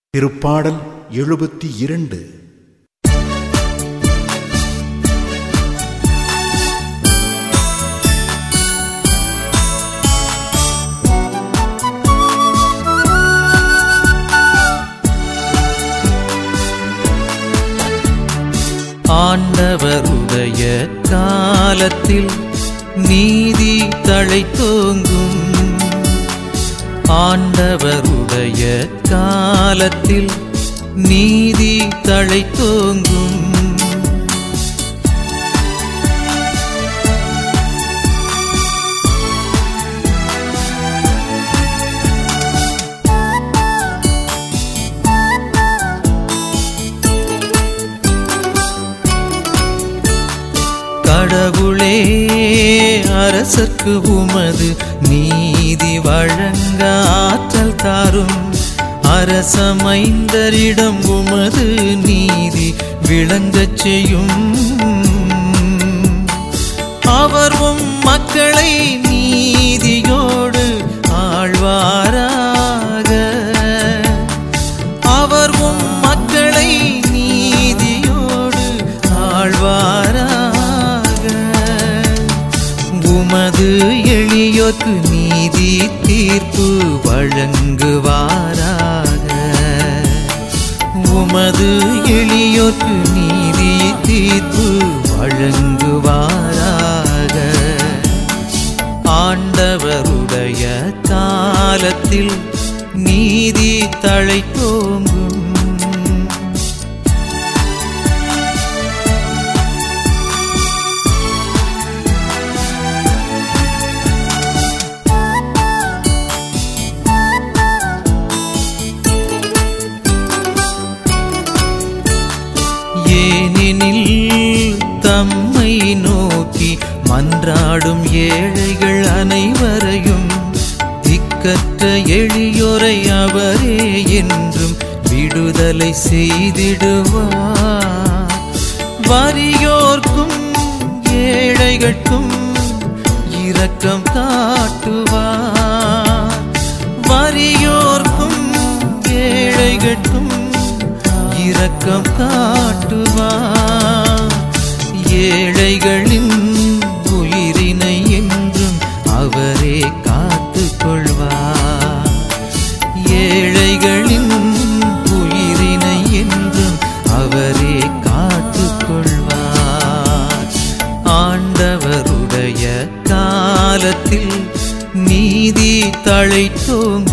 திருப்பாடல் எழுபத்தி இரண்டு ஆண்டவருடைய காலத்தில் நீதி தழைத்தோங்கும் ஆண்டவருடைய காலத்தில் நீதி தழைத்தோங்கும் கடவுளே அரசர்க்கு உமது நீதி வழங்க ஆற்றல் தாரும் அரசமைந்தரிடம் உமது நீதி விளங்கச் செய்யும் அவர் உம் மக்களை நீதியோடு ஆழ்வாராக அவர் உம் மக்களை நீதியோடு ஆழ்வாராக உமது எளியோர்க்கு நீதி தீர்ப்பு வழங்குவாராக உமது எளியோர்க்கு நீதி தீர்ப்பு வழங்குவாராக ஆண்டவருடைய காலத்தில் நீதி தழைத்தோங்கும் ஏனெனில் தம்மை நோக்கி மன்றாடும் ஏழைகள் அனைவரையும் திக்கற்ற எளியோரை அவரே என்றும் விடுதலை செய்திடுவார் வறியோர்க்கும் ஏழைகட்கும் இரக்கம் காட்டுவார் வறியோர்க்கும் ஏழைகட்கும் இரக்கம் காட்டுவார் ஏழைகளின் உயிரினை என்றும் அவரே காத்துக் கொள்வார் ஏழைகளின் உயிரினை என்றும் அவரே காத்துக் கொள்வார் ஆண்டவருடைய காலத்தில் நீதி தழைத்தோங்கும்